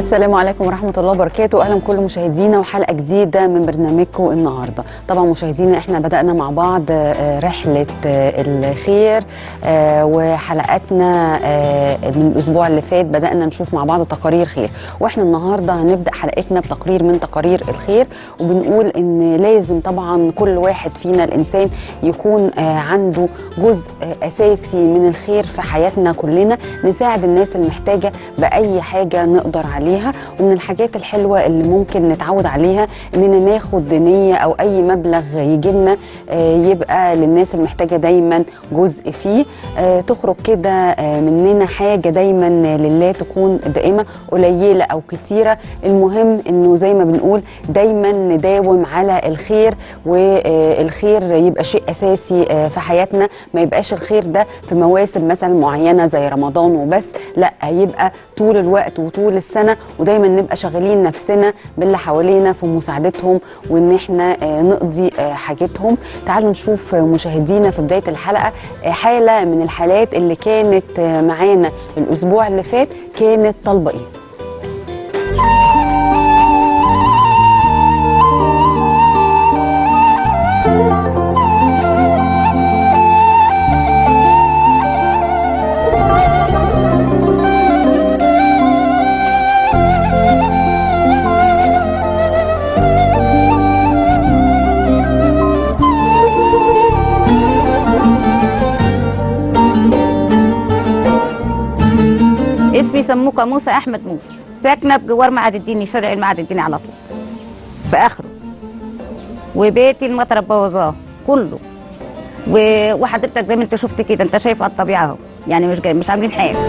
السلام عليكم ورحمة الله وبركاته أهلا كل مشاهدينا وحلقة جديدة من برنامجكم النهاردة طبعا مشاهدينا احنا بدأنا مع بعض آه، رحلة آه، الخير آه، وحلقاتنا آه، من الأسبوع اللي فات بدأنا نشوف مع بعض تقارير خير واحنا النهاردة هنبدأ حلقتنا بتقرير من تقارير الخير وبنقول إن لازم طبعا كل واحد فينا الإنسان يكون آه، عنده جزء آه، أساسي من الخير في حياتنا كلنا نساعد الناس المحتاجة بأي حاجة نقدر عليها ومن الحاجات الحلوة اللي ممكن نتعود عليها إننا ناخد نية أو أي مبلغ يجي لنا يبقى للناس المحتاجة دايما جزء فيه آه، تخرج كده آه، مننا حاجة دايما لله تكون دائمة قليلة أو كتيرة المهم إنه زي ما بنقول دايما نداوم على الخير والخير يبقى شيء أساسي آه، في حياتنا ما يبقاش الخير ده في مواسم مثلا معينة زي رمضان وبس لا يبقى طول الوقت وطول السنة ودايما نبقى شغالين نفسنا باللي حوالينا في مساعدتهم وان احنا آه، نقضي آه، حاجتهم تعالوا نشوف آه، مشاهدينا في بداية الحلقة آه، حالة من الحالات اللي كانت آه، معانا الأسبوع اللي فات كانت طالبة إيه اسمي سموكة موسى احمد موسى ساكنه بجوار معهد الديني شارع المعهد الديني على طول في اخره وبيتي المطره بوظاه كله و- وحضرتك زي ما انت شفت كده انت شايف على الطبيعه اهو يعني مش جاي مش عاملين حاجه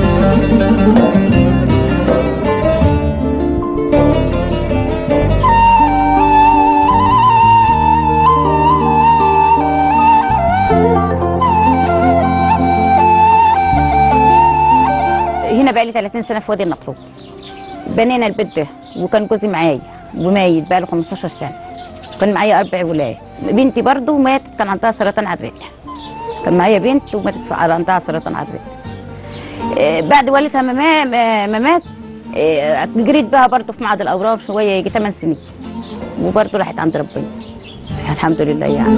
هنا بقى لي 30 سنه في وادي النطرون بنينا البيت ده وكان جوزي معايا وميت بقى له 15 سنه كان معايا اربع ولاد بنتي برضو ماتت كان عندها سرطان على الرئه كان معايا بنت وماتت في- على عندها سرطان على الرئه آه، بعد والدها ما ما- ما ما مات آه، جريت بها برضو في معهد الاورام شويه يجي 8 سنين وبرضو راحت عند ربنا الحمد لله يعني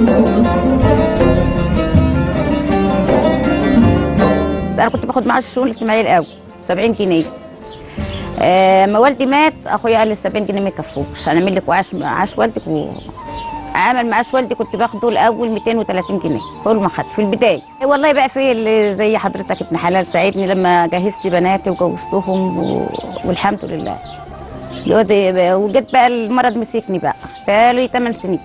انا كنت باخد معاش الشؤون الاجتماعيه الاول 70 جنيه آه، ما والدي مات اخويا قال لي 70 جنيه ما يكفوش هنعمل لك وعاش معاش والدك و عمل معاش والدي كنت باخده الاول 230 جنيه كل ما خدت في البدايه والله بقى في اللي زي حضرتك ابن حلال ساعدني لما جهزت بناتي وجوزتهم و... والحمد لله دلوقتي وجيت بقى المرض مسكني بقى بقالي 8 سنين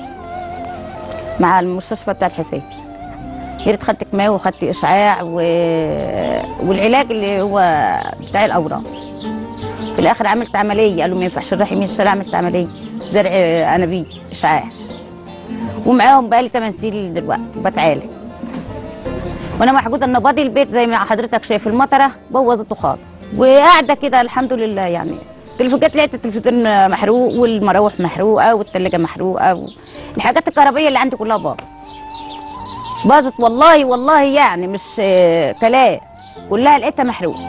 مع المستشفى بتاع الحسين يا ريت خدت كيماوي وخدت اشعاع و... والعلاج اللي هو بتاع الاورام في الاخر عملت عمليه قالوا ما ينفعش نروح يمين الشارع عملت عمليه زرع انابيب اشعاع ومعاهم بقالي 8 سنين دلوقتي بتعالج وانا محجوزه ان بادي البيت زي ما حضرتك شايف المطره بوظته خالص وقاعده كده الحمد لله يعني تلفزيونات لقيت التلفزيون محروق والمراوح محروقه والثلاجه محروقه و... الحاجات الكهربائيه اللي عندي كلها باظت باظت والله والله يعني مش آه، كلام كلها لقيتها محروقه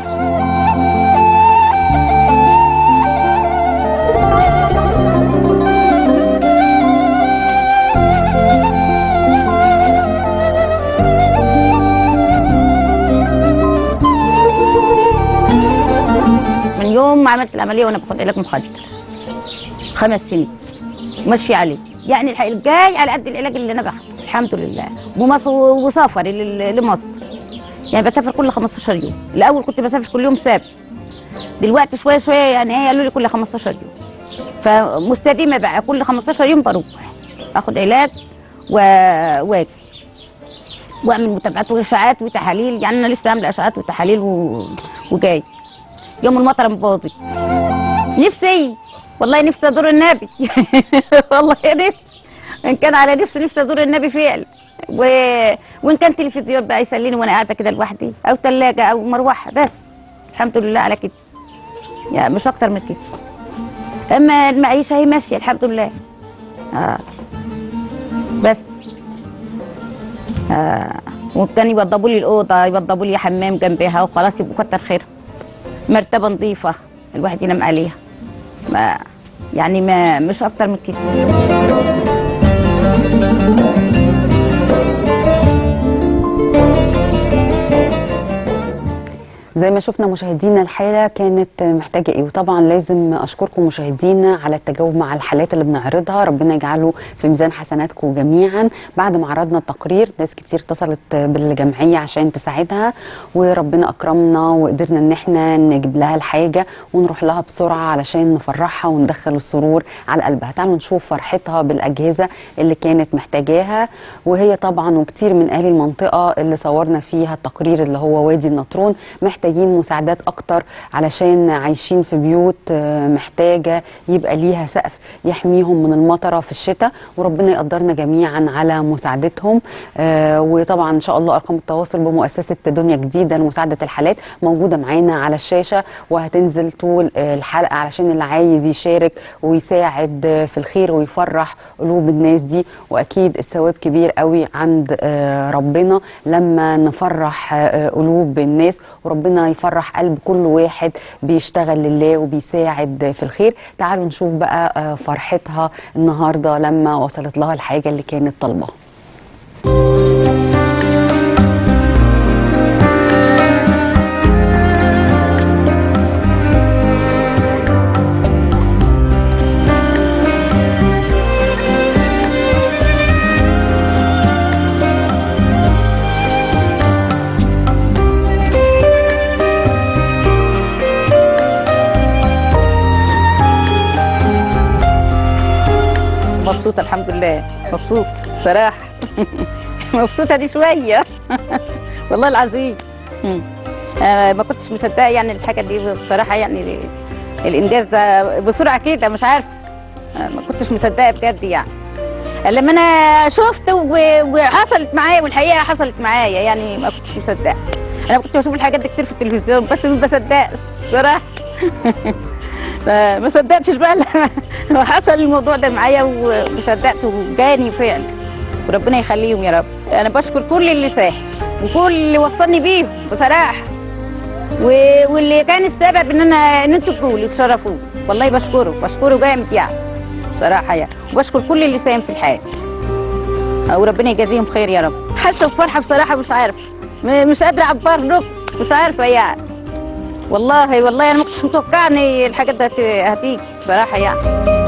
من يوم ما عملت العمليه وانا باخد علاج مخدر خمس سنين ماشيه عليه يعني الح- الجاي على قد العلاج اللي انا باخده الحمد لله ومصر وسفري لل- لمصر يعني بسافر كل 15 يوم الاول كنت بسافر كل يوم سابت دلوقتي شويه شويه يعني ايه قالوا لي كل 15 يوم فمستديمه بقى كل 15 يوم بروح اخد علاج و... واجي واعمل متابعات واشاعات وتحاليل يعني انا لسه عامله اشعاعات وتحاليل و... وجاي يوم المطره مباظي نفسي والله نفسي ازور النبي والله نفسي ان كان على نفسي نفسي ازور النبي فعلا و... وان كان تلفزيون بقى يسليني وانا قاعده كده لوحدي او ثلاجه او مروحه بس الحمد لله على كده يعني مش اكتر من كده اما المعيشه هي ماشيه الحمد لله آه. بس آه. وكان يوضبوا لي الاوضه يوضبوا لي حمام جنبها وخلاص يبقوا كتر خيرها مرتبه نظيفه الواحد ينام عليها ما يعني ما مش اكتر من كده زي ما شفنا مشاهدينا الحالة كانت محتاجة ايه وطبعا لازم اشكركم مشاهدينا على التجاوب مع الحالات اللي بنعرضها ربنا يجعله في ميزان حسناتكم جميعا بعد ما عرضنا التقرير ناس كتير اتصلت بالجمعية عشان تساعدها وربنا اكرمنا وقدرنا ان احنا نجيب لها الحاجة ونروح لها بسرعة علشان نفرحها وندخل السرور على قلبها تعالوا نشوف فرحتها بالاجهزة اللي كانت محتاجاها وهي طبعا وكتير من اهل المنطقة اللي صورنا فيها التقرير اللي هو وادي النطرون محتاجين مساعدات اكتر علشان عايشين في بيوت آه، محتاجه يبقى ليها سقف يحميهم من المطره في الشتاء وربنا يقدرنا جميعا على مساعدتهم آه، وطبعا ان شاء الله ارقام التواصل بمؤسسه دنيا جديده لمساعده الحالات موجوده معانا على الشاشه وهتنزل طول آه، الحلقه علشان اللي عايز يشارك ويساعد آه، في الخير ويفرح قلوب الناس دي واكيد الثواب كبير قوي عند آه، ربنا لما نفرح آه، قلوب الناس وربنا يفرح قلب كل واحد بيشتغل لله وبيساعد في الخير تعالوا نشوف بقى آه، فرحتها النهارده لما وصلت لها الحاجه اللي كانت طالباها مبسوطة الحمد لله مبسوط صراحة مبسوطة دي شوية والله العظيم مم. آه ما كنتش مصدقة يعني الحاجة دي بصراحة يعني ال- الإنجاز ده بسرعة كده مش عارفة آه ما كنتش مصدقة بجد يعني لما أنا شفت و- وحصلت معايا والحقيقة حصلت معايا يعني ما كنتش مصدقة أنا كنت بشوف الحاجات دي كتير في التلفزيون بس ما بصدقش صراحة فما صدقتش بقى لما حصل الموضوع ده معايا وصدقت وجاني فعلا وربنا يخليهم يا رب انا بشكر كل اللي ساهم وكل اللي وصلني بيهم بصراحه و- واللي كان السبب ان انا ان انتوا تجوا لي وتشرفوا والله بشكره بشكره جامد يعني بصراحه يعني وبشكر كل اللي ساهم في الحياه وربنا يجازيهم خير يا رب حاسه بفرحه بصراحه مش عارفه م- مش قادره اعبر له مش عارفه يعني والله والله انا ما كنتش متوقعه ان الحاجات دي هت- هتيجي بصراحه يعني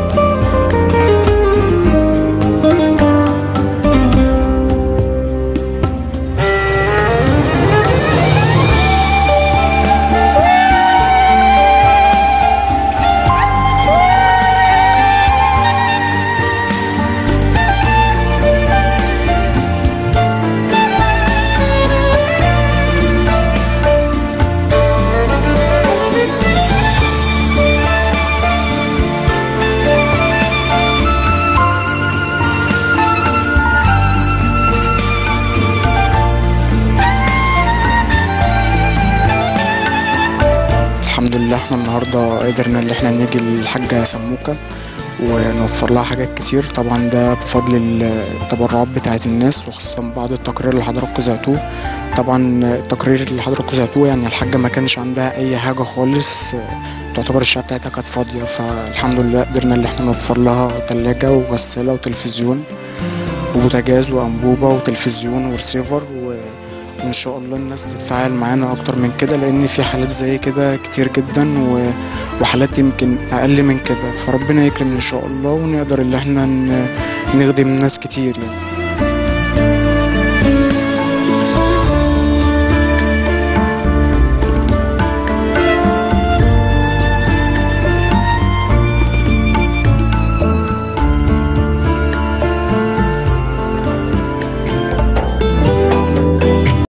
الحمد لله احنا النهارده قدرنا ان احنا نيجي للحاجه سموكه ونوفر لها حاجات كتير طبعا ده بفضل التبرعات بتاعه الناس وخاصه بعد التقرير اللي حضراتكم زعتوه طبعا التقرير اللي حضراتكم زعتوه يعني الحاجه ما كانش عندها اي حاجه خالص تعتبر الشقه بتاعتها كانت فاضيه فالحمد لله قدرنا ان احنا نوفر لها تلاجة وغساله وتلفزيون وبوتاجاز وانبوبه وتلفزيون ورسيفر و... وان شاء الله الناس تتفاعل معانا اكتر من كده لان في حالات زي كده كتير جدا و... وحالات يمكن اقل من كده فربنا يكرم ان شاء الله ونقدر ان احنا ن... نخدم ناس كتير يعني